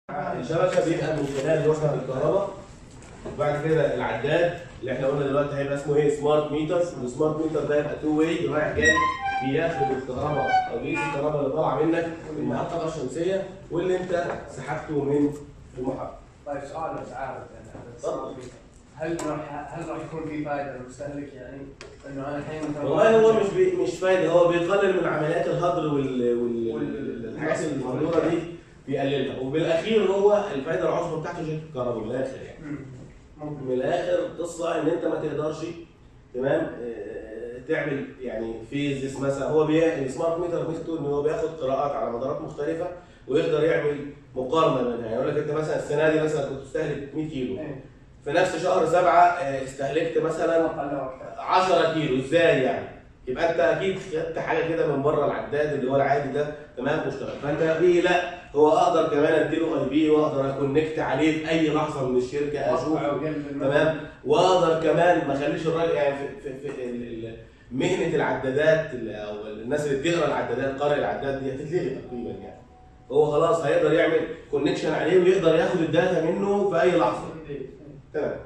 الشبكه بيبقى من خلال وحده الكهرباء وبعد كده العداد اللي احنا قلنا دلوقتي هيبقى اسمه ايه سمارت ميتر السمارت ميتر ده يبقى تو واي رايح جاي بياخد الكهرباء او بيقيس الكهرباء اللي طالعه منك من المحطه الشمسيه واللي انت سحبته من المحطه طيب سؤال بس عارف يعني تفضل. هل راح هل راح يكون في فائده للمستهلك يعني انه انا الحين مثلا والله هو مش بي مش فايده هو بيقلل من عمليات الهدر وال وال الحاجات المهدوره دي بيقللها وبالاخير هو الفايده العظمى بتاعته شركه الكهرباء من الاخر يعني مم. ممكن من الاخر قصه ان انت ما تقدرش تمام آه، تعمل يعني فيزس مثلا هو بي السمارت ميتر ميزته ان هو بياخد قراءات على مدارات مختلفه ويقدر يعمل مقارنه بينها يعني يقول لك انت مثلا السنه دي مثلا كنت تستهلك 100 كيلو إيه. في نفس شهر سبعه آه، استهلكت مثلا اقل وقت 10 كيلو ازاي يعني؟ يبقى انت اكيد خدت حاجه كده من بره العداد اللي هو العادي ده تمام واشتغل فانت بيه لا هو اقدر كمان اديله اي بي واقدر اكونكت عليه في اي لحظه من الشركه اشوف تمام واقدر كمان ما اخليش الراجل يعني في, في, في ال- ال- مهنه العدادات ال- او الناس اللي بتقرا العدادات قارئ العداد دي هتتلغي تقريبا يعني هو خلاص هيقدر يعمل كونكشن عليه ويقدر ياخد الداتا منه في اي لحظه تمام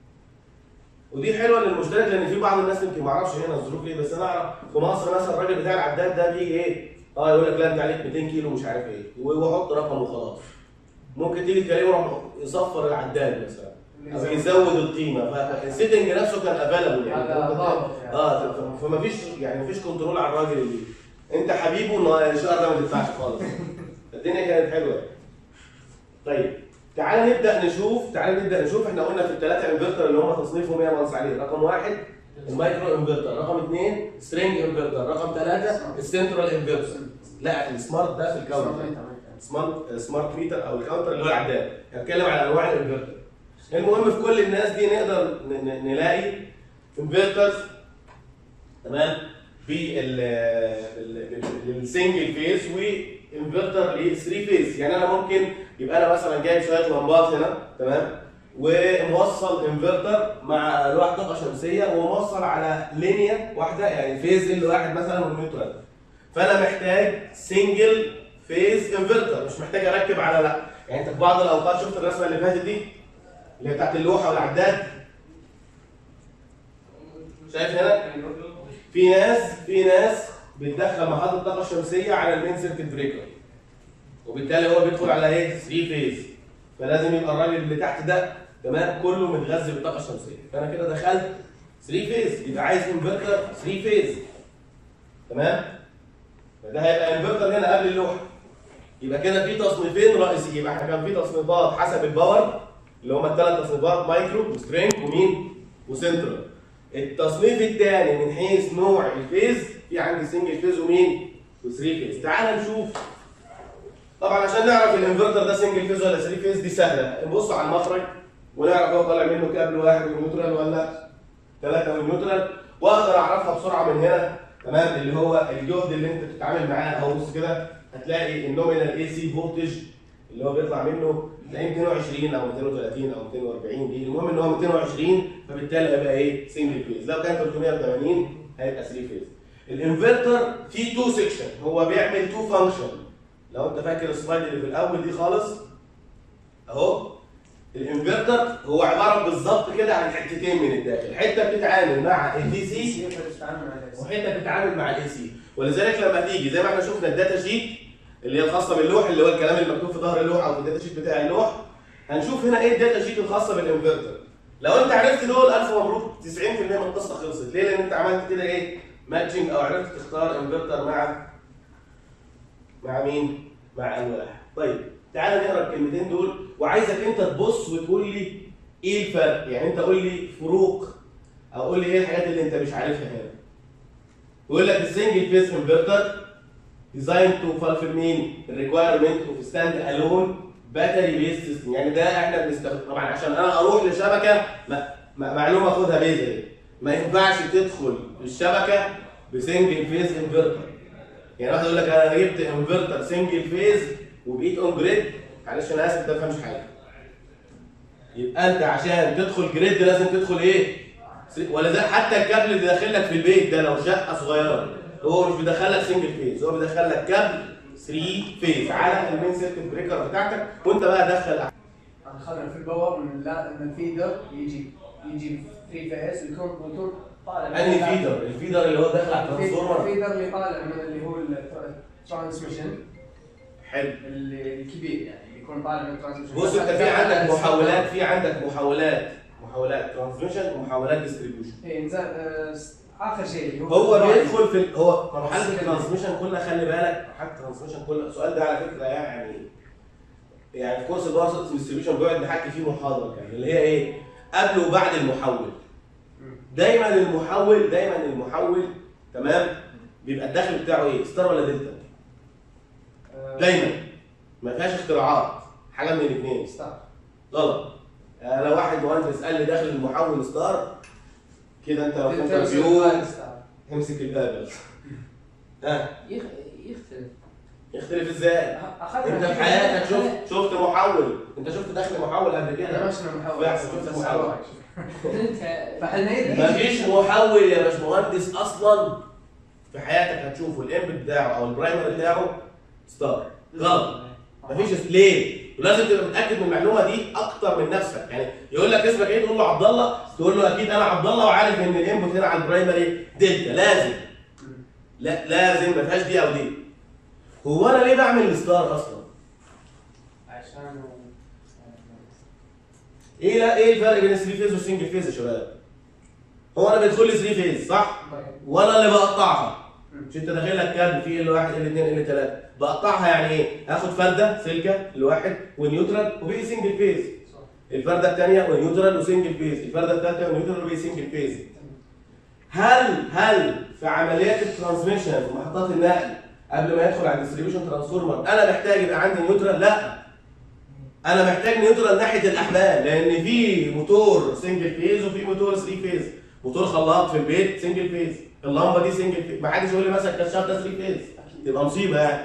ودي حلوه للمشترك لان في بعض الناس يمكن ما اعرفش هنا الظروف ايه بس انا اعرف في مصر مثلا الراجل بتاع العداد ده بيجي ايه اه يقول لك لا انت عليك 200 كيلو مش عارف ايه ويحط رقم وخلاص ممكن تيجي تكلمه يروح يصفر العداد مثلا او يزود القيمه فالسيتنج نفسه كان افيلبل يعني هذا ممكن ضابط يعني. اه ف- فما فيش يعني ما فيش كنترول على الراجل اللي انت حبيبه ان الشهر ده ما تدفعش خالص الدنيا كانت حلوه طيب تعال نبدا نشوف تعال نبدا نشوف احنا قلنا في الثلاثه انفرتر اللي هم تصنيفهم هي منص عليه رقم واحد المايكرو انفرتر رقم اثنين سترينج انفرتر رقم ثلاثه السنترال انفرتر لا السمارت ده في الكاونتر سمارت سمارت ميتر او الكاونتر اللي هو العداد هنتكلم على انواع الانفرتر المهم في كل الناس دي نقدر ن- ن- نلاقي انفرترز تمام في السنجل فيز وانفرتر ل 3 فيز يعني انا ممكن يبقى انا مثلا جايب شويه لمبات هنا تمام وموصل انفرتر مع لوحه طاقه شمسيه وموصل على لينيا واحده يعني فيز ال واحد مثلا والنيوترال فانا محتاج سنجل فيز انفرتر مش محتاج اركب على لا يعني انت في بعض الاوقات شفت الرسمه اللي فاتت دي اللي هي بتاعت اللوحه والعداد شايف هنا في ناس في ناس بتدخل محطه الطاقه الشمسيه على المين سيركت بريكر وبالتالي هو بيدخل على ايه 3 فيز فلازم يبقى الراجل اللي تحت ده تمام كله متغذي بالطاقه الشمسيه فانا كده دخلت 3 فيز يبقى عايز انفرتر 3 فيز تمام فده هيبقى انفرتر هنا قبل اللوحه يبقى كده في تصنيفين رئيسيين يبقى احنا كان في تصنيفات حسب الباور اللي هم الثلاث تصنيفات مايكرو وسترينج ومين وسنترال التصنيف الثاني من حيث نوع الفيز في عندي سنجل فيز ومين و3 فيز تعال نشوف طبعا عشان نعرف الانفرتر ده سنجل فيز ولا 3 فيز دي سهله نبص على المخرج ونعرف هو طالع منه كابل واحد ونيوترال ولا ثلاثه ونيوترال واقدر اعرفها بسرعه من هنا تمام اللي هو الجهد اللي انت بتتعامل معاه اهو بص كده هتلاقي النومينال اي سي فولتج اللي هو بيطلع منه تلاقيه 220 او 230 او 240 دي المهم ان هو 220 فبالتالي هيبقى ايه سنجل فيز لو كان 380 هيبقى 3 فيز الانفرتر فيه تو سيكشن هو بيعمل تو فانكشن لو انت فاكر السلايد اللي في الاول دي خالص اهو الانفرتر هو عباره بالظبط كده عن حتتين من الداخل حته بتتعامل مع الدي سي وحته بتتعامل مع الاي سي ولذلك لما تيجي زي ما احنا شفنا الداتا شيت اللي هي الخاصه باللوح اللي هو الكلام اللي مكتوب في ظهر اللوح او في الداتا شيت بتاع اللوح هنشوف هنا ايه الداتا شيت الخاصه بالانفرتر لو انت عرفت دول الف مبروك 90% من القصه خلصت ليه لان انت عملت كده ايه ماتشنج او عرفت تختار انفرتر مع مع مين مع انواع طيب تعالى نقرا الكلمتين دول وعايزك انت تبص وتقول لي ايه الفرق يعني انت قول لي فروق او قول لي ايه الحاجات اللي انت مش عارفها هنا يقول لك السنجل فيس انفرتر ديزاين تو فالفل مين الريكوايرمنت اوف ستاند الون باتري بيس سيستم يعني ده احنا بنستخدم طبعا عشان انا اروح لشبكه ما ما- معلومه خدها بيزك ما ينفعش تدخل الشبكه بسنجل فيز انفرتر يعني واحد يقول لك انا جبت انفرتر سنجل فيز وبقيت اون جريد معلش انا اسف انت ما تفهمش حاجه يبقى انت عشان تدخل جريد لازم تدخل ايه؟ ولذلك حتى الكابل اللي داخل لك في البيت ده لو شقه صغيره هو مش بيدخل لك سنجل فيز هو بيدخل لك كابل 3 3 فيز على المين سيركت بريكر بتاعتك وانت بقى دخل اخذنا في الباور ان لا ان الفيدر يجي يجي 3 فيس ويكون ويكون طالع من انهي ال- فيدر الفيدر اللي هو داخل على الترانسفورمر الفيدر اللي طالع من اللي هو الترانسميشن حلو اللي الكبير يعني اللي يكون طالع من الترانسميشن بص انت في عندك محاولات في عندك محاولات محاولات ترانسميشن ومحاولات ديستريبيوشن ايه إنزين، آه، اخر شيء اللي هو الدرايف. بيدخل في ال- هو مرحله الترانسميشن كلها خلي بالك مرحله الترانسميشن كلها السؤال ده على فكره يعني يعني في كورس الباور ديستريبيوشن بيقعد نحكي فيه محاضره كان اللي هي ايه قبل وبعد المحول مم. دايما المحول دايما المحول تمام بيبقى الدخل بتاعه ايه ستار ولا دلتا آه، دايما ما فيهاش اختراعات حاجه من الاثنين ستار غلط يعني لو واحد مهندس قال لي داخل المحول ستار كده انت لو كنت تمسك ريفيو الفايل ستار. امسك الباب ها يخ... يختلف يختلف ازاي؟ اخذنا انت في حياتك شفت شفت محول انت شفت دخل محول قبل انا كده ماشي محاولة فعلا، بس شفت بس محاولة. أروح. انت فاحنا يدري مفيش محول يا باشمهندس اصلا في حياتك هتشوفه الانبوت بتاعه او البرايمر بتاعه ستار غلط مفيش ليه؟ ولازم تبقى متاكد من المعلومه دي اكتر من نفسك يعني يقول لك اسمك ايه تقول له عبد الله تقول له اكيد انا عبد الله وعارف ان الانبوت هنا على البرايمري دلتا لازم لا لازم ما فيهاش دي او دي هو انا ليه بعمل الستار اصلا؟ عشان ايه لا ايه الفرق بين الثري فيز والسنجل فيز يا شباب؟ هو انا بيدخل لي ثري فيز صح؟ وانا اللي بقطعها مش انت داخل لك كابل فيه ال واحد ال اثنين ال ثلاثه بقطعها يعني ايه؟ هاخد فرده سلكه الواحد ونيوترال وبقي سنجل فيز الفرده الثانيه ونيوترال وسنجل فيز الفرده الثالثه ونيوترال وبقي سنجل فيز هل هل في عمليات الترانسميشن في محطات النقل قبل ما يدخل على الديستريبيوشن ترانسفورمر انا محتاج يبقى عندي نيوترال؟ لا انا محتاج نيوترال ناحيه الاحمال لان في موتور سنجل فيز وفي موتور 3 فيز موتور خلاط في البيت سنجل فيز اللمبه دي سنجل فيز ما حدش يقول لي مثلا الكشاف ده 3 فيز تبقى مصيبه يعني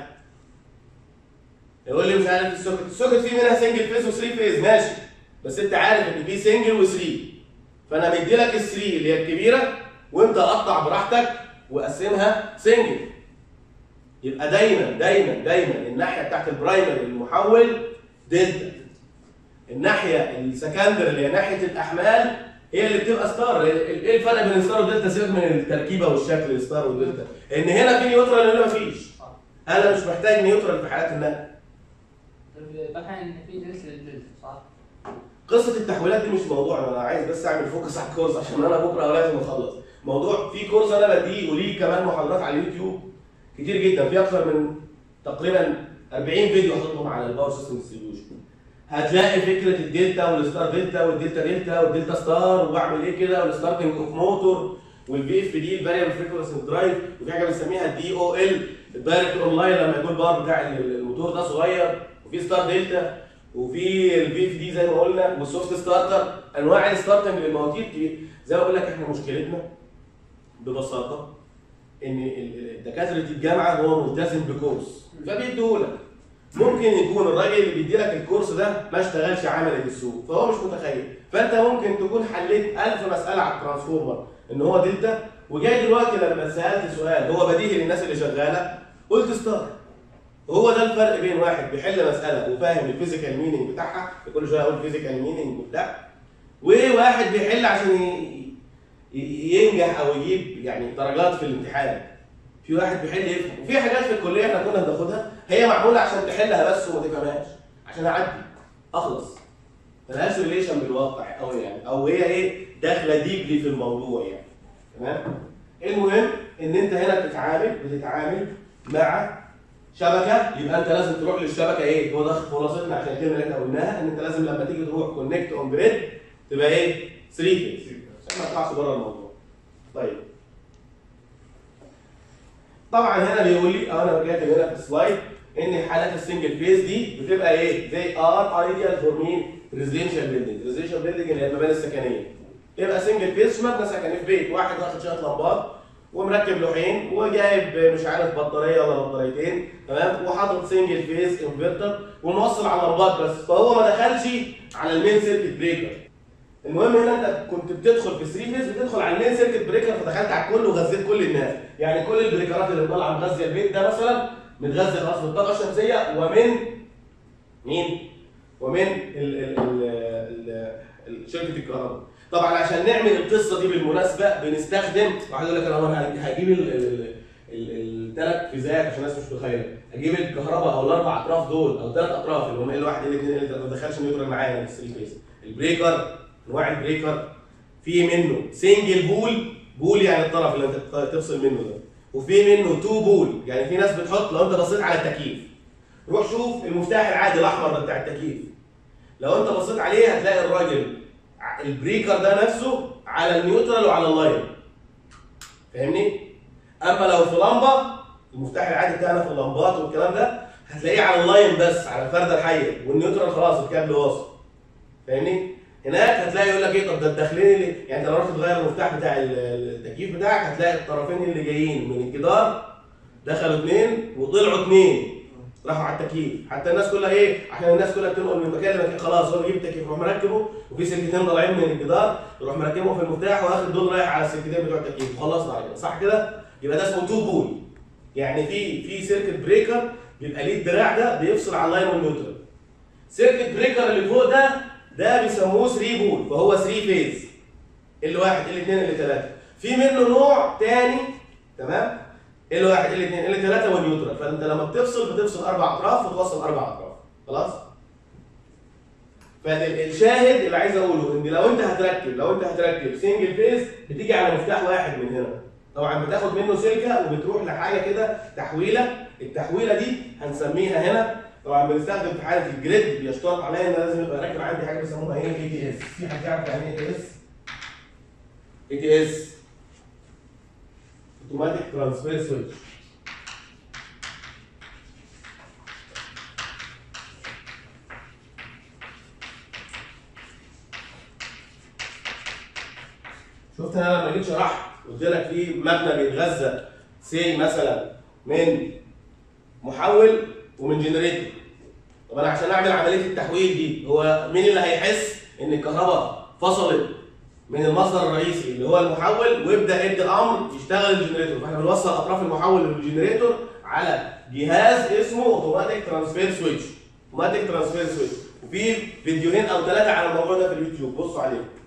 يقول لي مش عارف السوكت السوكت فيه منها سنجل فيز و3 فيز ماشي بس انت عارف ان في سنجل و3 فانا مدي لك ال3 اللي هي الكبيره وانت قطع براحتك وقسمها سنجل يبقى دايما دايما دايما الناحيه بتاعت البرايمري المحول دلتا الناحيه السكندري اللي هي ناحيه الاحمال هي اللي بتبقى ستار ايه الفرق بين الستار والدلتا سيبك من التركيبه والشكل الستار والدلتا ان هنا في نيوترال وهنا مفيش انا مش محتاج نيوترال في حالات النقل الحين في جلسه للدلتا صح؟ قصه التحويلات دي مش موضوع انا عايز بس اعمل فوكس على الكورس عشان انا بكره لازم اخلص موضوع في كورس انا بديه وليه كمان محاضرات على اليوتيوب كتير جدا في اكثر من تقريبا 40 فيديو حاططهم على الباور سيستم ديستريبيوشن هتلاقي فكره الدلتا والستار دلتا والدلتا دلتا والدلتا ستار وبعمل ايه كده والستارتنج اوف موتور والبي اف دي الفاريبل فريكونسي درايف وفي حاجه بنسميها الدي او ال الدايركت اون لاين لما يكون الباور بتاع الموتور ده صغير وفي ستار دلتا وفي البي اف دي زي ما قلنا والسوفت ستارتر انواع الستارتنج للمواتير كتير زي ما بقول لك احنا مشكلتنا ببساطه ان ال- ال- دكاتره الجامعه هو ملتزم بكورس فبيديهولك ممكن يكون الراجل اللي بيدي لك الكورس ده ما اشتغلش عملي في السوق فهو مش متخيل فانت ممكن تكون حليت 1000 مساله على الترانسفورمر ان هو دلتا وجاي دلوقتي لما سالت سؤال هو بديهي للناس اللي شغاله قلت ستار هو ده الفرق بين واحد بيحل مساله وفاهم الفيزيكال مينينج بتاعها كل شويه اقول فيزيكال مينينج وبتاع وواحد بيحل عشان ي- ي- ينجح او يجيب يعني درجات في الامتحان في واحد بيحل يفهم وفي حاجات في الكليه احنا كنا بناخدها هي معموله عشان تحلها بس وما تفهمهاش عشان اعدي اخلص ملهاش ريليشن بالواقع قوي يعني او هي ايه داخله ديبلي في الموضوع يعني تمام المهم ان انت هنا بتتعامل بتتعامل مع شبكه يبقى انت لازم تروح للشبكه ايه هو ده خلاصتنا عشان الكلمه اللي احنا قلناها ان انت لازم لما تيجي تروح كونكت اون جريد تبقى ايه 3 فيز عشان ما تطلعش بره الموضوع طيب طبعا هنا بيقول لي او انا كاتب هنا في السلايد ان حالات السنجل فيز دي بتبقى ايه زي ار ايديال فور مين ريزيدنشال بيلدينج ريزيدنشال بيلدينج اللي هي المباني السكنيه يبقى سنجل فيز في مبنى سكني في بيت واحد واخد شويه لمبات ومركب لوحين وجايب مش عارف بطاريه ولا بطاريتين تمام وحاطط سنجل فيز انفرتر وموصل على اللمبات بس فهو ما دخلش على المين سيركت بريكر المهم هنا انت كنت بتدخل في 3 فيز بتدخل على المين سيركت بريكر فدخلت على الكل وغذيت كل الناس يعني كل البريكرات اللي طالعه مغذيه البيت ده مثلا متغذي خلاص بالطاقه الشمسيه ومن مين؟ ومن ال ال ال ال ال شركه الكهرباء. طبعا عشان نعمل القصه دي بالمناسبه بنستخدم واحد يقول لك انا انا هجيب الثلاث فيزات عشان الناس مش متخيله اجيب الكهرباء او الاربع اطراف دول او ثلاث اطراف اللي هم ال واحد ال اثنين ال ما دخلش نيوترال معايا في الثري فيز البريكر انواع البريكر في منه سنجل بول بول يعني الطرف اللي انت تفصل منه ده وفي منه تو بول يعني في ناس بتحط لو انت بصيت على التكييف روح شوف المفتاح العادي الاحمر ده بتاع التكييف لو انت بصيت عليه هتلاقي الراجل ع- البريكر ده نفسه على النيوترال وعلى اللاين فاهمني اما لو في لمبه المفتاح العادي بتاعنا في اللمبات والكلام ده هتلاقيه على اللاين بس على الفرده الحيه والنيوترال خلاص الكابل واصل فاهمني هناك هتلاقي يقول لك ايه طب ده الداخلين اللي يعني انت لو رحت تغير المفتاح بتاع ال- التكييف بتاعك هتلاقي الطرفين اللي جايين من الجدار دخلوا اثنين وطلعوا اثنين راحوا على التكييف حتى الناس كلها ايه عشان الناس كلها بتنقل من مكان لمكان خلاص هو بيجيب التكييف يروح مركبه وفي سلكتين طالعين من الجدار يروح مركبهم في المفتاح واخد دول رايح على السلكتين بتوع التكييف وخلصنا على كده صح كده يبقى ده اسمه تو بول يعني في في سيركت بريكر بيبقى ليه الدراع ده بيفصل على اللاين والنيوترال سيركت بريكر اللي فوق ده ده بيسموه 3 بول فهو 3 فيز ال واحد ال اثنين ال ثلاثه في منه نوع تاني تمام ال واحد ال اثنين ال ثلاثه والنيوترال فانت لما بتفصل بتفصل اربع اطراف وتوصل اربع اطراف خلاص فالشاهد اللي عايز اقوله ان لو انت هتركب لو انت هتركب سنجل فيز بتيجي على مفتاح واحد من هنا طبعا بتاخد منه سلكه وبتروح لحاجه كده تحويله التحويله دي هنسميها هنا طبعا بنستخدم في حاله الجريد بيشترط عليا ان أنا لازم يبقى راكب عندي حاجه بيسموها ايه اي تي اس في حد يعرف يعني ايه اي تي اس اي تي اس اوتوماتيك ترانسفير سويتش شفت انا لما جيت شرحت قلت لك في مبنى بيتغذى سي مثلا من محول ومن جنريتور طب انا عشان اعمل عمليه التحويل دي هو مين اللي هيحس ان الكهرباء فصلت من المصدر الرئيسي اللي هو المحول ويبدا يدي الامر يشتغل الجنريتور فاحنا بنوصل اطراف المحول للجنريتور على جهاز اسمه اوتوماتيك ترانسفير سويتش اوتوماتيك ترانسفير سويتش وفي فيديوهين او ثلاثه على الموضوع ده في اليوتيوب بصوا عليهم